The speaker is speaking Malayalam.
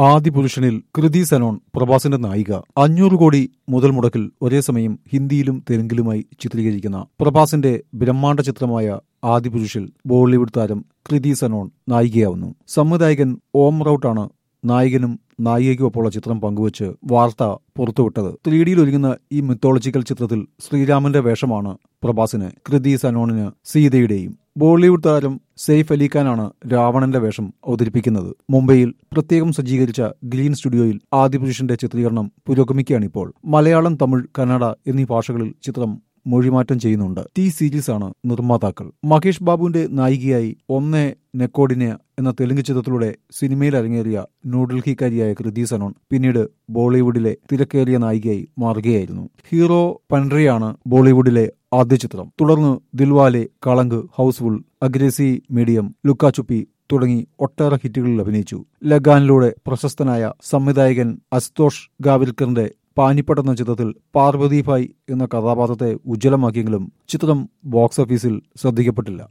ആദ്യ പുരുഷനിൽ കൃതി സനോൺ പ്രഭാസിന്റെ നായിക അഞ്ഞൂറ് കോടി മുതൽ മുടക്കിൽ ഒരേ സമയം ഹിന്ദിയിലും തെലുങ്കിലുമായി ചിത്രീകരിക്കുന്ന പ്രഭാസിന്റെ ബ്രഹ്മാണ്ഡ ചിത്രമായ ആദ്യ പുരുഷിൽ ബോളിവുഡ് താരം കൃതി സനോൺ നായികയാവുന്നു സംവിധായകൻ ഓം റൌട്ടാണ് നായകനും നായികയ്ക്കുമൊപ്പമുള്ള ചിത്രം പങ്കുവച്ച് വാർത്ത പുറത്തുവിട്ടത് ത്രീ ഡിയിൽ ഒരുങ്ങുന്ന ഈ മിത്തോളജിക്കൽ ചിത്രത്തിൽ ശ്രീരാമന്റെ വേഷമാണ് പ്രഭാസിന് കൃതി സനോണിന് സീതയുടെയും ബോളിവുഡ് താരം സെയ്ഫ് അലി ഖാനാണ് രാവണന്റെ വേഷം അവതരിപ്പിക്കുന്നത് മുംബൈയിൽ പ്രത്യേകം സജ്ജീകരിച്ച ഗ്രീൻ സ്റ്റുഡിയോയിൽ ആദിപുരുഷന്റെ ചിത്രീകരണം പുരോഗമിക്കുകയാണിപ്പോൾ മലയാളം തമിഴ് കന്നഡ എന്നീ ഭാഷകളിൽ ചിത്രം മൊഴിമാറ്റം ചെയ്യുന്നുണ്ട് ടി സീരീസ് ആണ് നിർമ്മാതാക്കൾ മഹേഷ് ബാബുവിന്റെ നായികയായി ഒന്നേ നെക്കോഡിനെ എന്ന തെലുങ്ക് ചിത്രത്തിലൂടെ സിനിമയിൽ അരങ്ങേറിയ ന്യൂഡൽഹിക്കാരിയായ കൃതി സനോൺ പിന്നീട് ബോളിവുഡിലെ തിരക്കേറിയ നായികയായി മാറുകയായിരുന്നു ഹീറോ പൻഡ്രിയാണ് ബോളിവുഡിലെ ആദ്യ ചിത്രം തുടർന്ന് ദിൽവാലെ കളങ്ക് ഹൗസ്ഫുൾ അഗ്രസി മീഡിയം ലുക്കാചുപ്പി തുടങ്ങി ഒട്ടേറെ ഹിറ്റുകളിൽ അഭിനയിച്ചു ലഗാനിലൂടെ പ്രശസ്തനായ സംവിധായകൻ അസ്തോഷ് ഗാവിൽക്കറിന്റെ പാനിപ്പട്ട് എന്ന ചിത്രത്തിൽ പാർവതിഭായ് എന്ന കഥാപാത്രത്തെ ഉജ്ജ്വലമാക്കിയെങ്കിലും ചിത്രം ബോക്സ് ഓഫീസിൽ ശ്രദ്ധിക്കപ്പെട്ടില്ല